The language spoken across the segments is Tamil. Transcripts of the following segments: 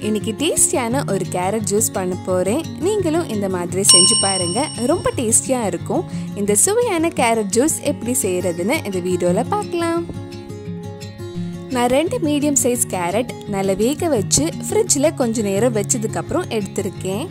இன்னைக்கு டேஸ்டியான ஒரு கேரட் ஜூஸ் பண்ண போகிறேன் நீங்களும் இந்த மாதிரி செஞ்சு பாருங்க ரொம்ப டேஸ்டியாக இருக்கும் இந்த சுவையான கேரட் ஜூஸ் எப்படி செய்கிறதுன்னு இந்த வீடியோவில் பார்க்கலாம் நான் ரெண்டு மீடியம் சைஸ் கேரட் நல்லா வேக வச்சு ஃப்ரிட்ஜில் கொஞ்ச நேரம் வச்சதுக்கப்புறம் எடுத்திருக்கேன்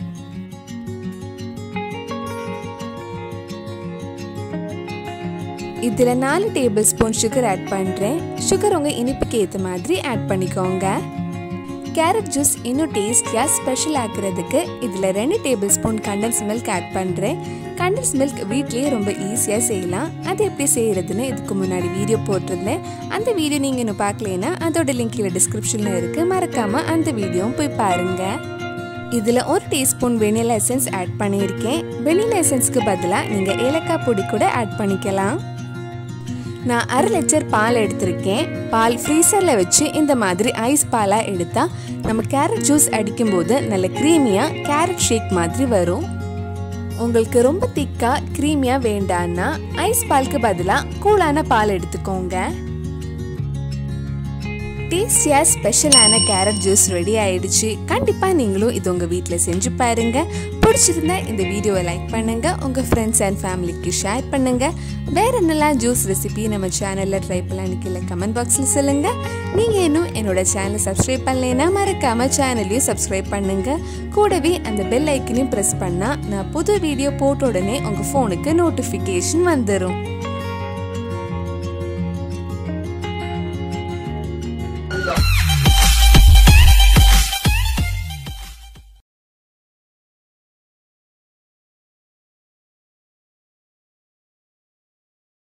இதில் நாலு டேபிள் ஸ்பூன் சுகர் ஆட் பண்ணுறேன் சுகர் உங்கள் இனிப்புக்கு ஏற்ற மாதிரி ஆட் பண்ணிக்கோங்க கேரட் ஜூஸ் இன்னும் டேஸ்டியாக ஸ்பெஷல் ஆக்குறதுக்கு இதில் ரெண்டு tablespoon condense milk add பண்ணுறேன் கண்டன்ஸ் மில்க் வீட்லேயே ரொம்ப ஈஸியாக செய்யலாம் அது எப்படி செய்கிறதுன்னு இதுக்கு முன்னாடி வீடியோ போட்டிருந்தேன் அந்த வீடியோ நீங்கள் இன்னும் பார்க்கலனா அதோட லிங்க் கீழே டிஸ்கிரிப்ஷனில் இருக்குது மறக்காமல் அந்த வீடியோவும் போய் பாருங்கள் இதில் ஒரு டீஸ்பூன் வெனிலா எசன்ஸ் ஆட் பண்ணியிருக்கேன் வெனிலா எசன்ஸ்க்கு பதிலாக நீங்கள் ஏலக்காய் பொடி கூட ஆட் பண்ணிக்கலாம் நான் அரை லிட்டர் பால் எடுத்திருக்கேன் பால் ஃப்ரீசரில் வச்சு இந்த மாதிரி ஐஸ் பாலாக எடுத்தால் நம்ம கேரட் ஜூஸ் அடிக்கும்போது நல்ல க்ரீமியாக கேரட் ஷேக் மாதிரி வரும் உங்களுக்கு ரொம்ப திக்காக க்ரீமியாக வேண்டான்னா ஐஸ் பாலுக்கு பதிலாக கூலான பால் எடுத்துக்கோங்க டேஸ்டியாக ஸ்பெஷலான கேரட் ஜூஸ் ரெடி ஆயிடுச்சு கண்டிப்பாக நீங்களும் இது உங்கள் வீட்டில் செஞ்சு பாருங்க பிடிச்சிருந்தா இந்த வீடியோவை லைக் பண்ணுங்க உங்கள் ஃப்ரெண்ட்ஸ் அண்ட் ஃபேமிலிக்கு ஷேர் பண்ணுங்க வேற என்னெல்லாம் ஜூஸ் ரெசிபி நம்ம சேனலில் ட்ரை பண்ணலான்னு கீழே கமெண்ட் பாக்ஸில் சொல்லுங்க நீங்கள் இன்னும் என்னோட சேனலை சப்ஸ்கிரைப் பண்ணலைன்னா மறக்காம சேனலையும் சப்ஸ்கிரைப் பண்ணுங்க கூடவே அந்த பெல் ஐக்கனையும் ப்ரெஸ் பண்ணால் நான் புது வீடியோ போட்ட உடனே உங்கள் ஃபோனுக்கு நோட்டிஃபிகேஷன் வந்துடும்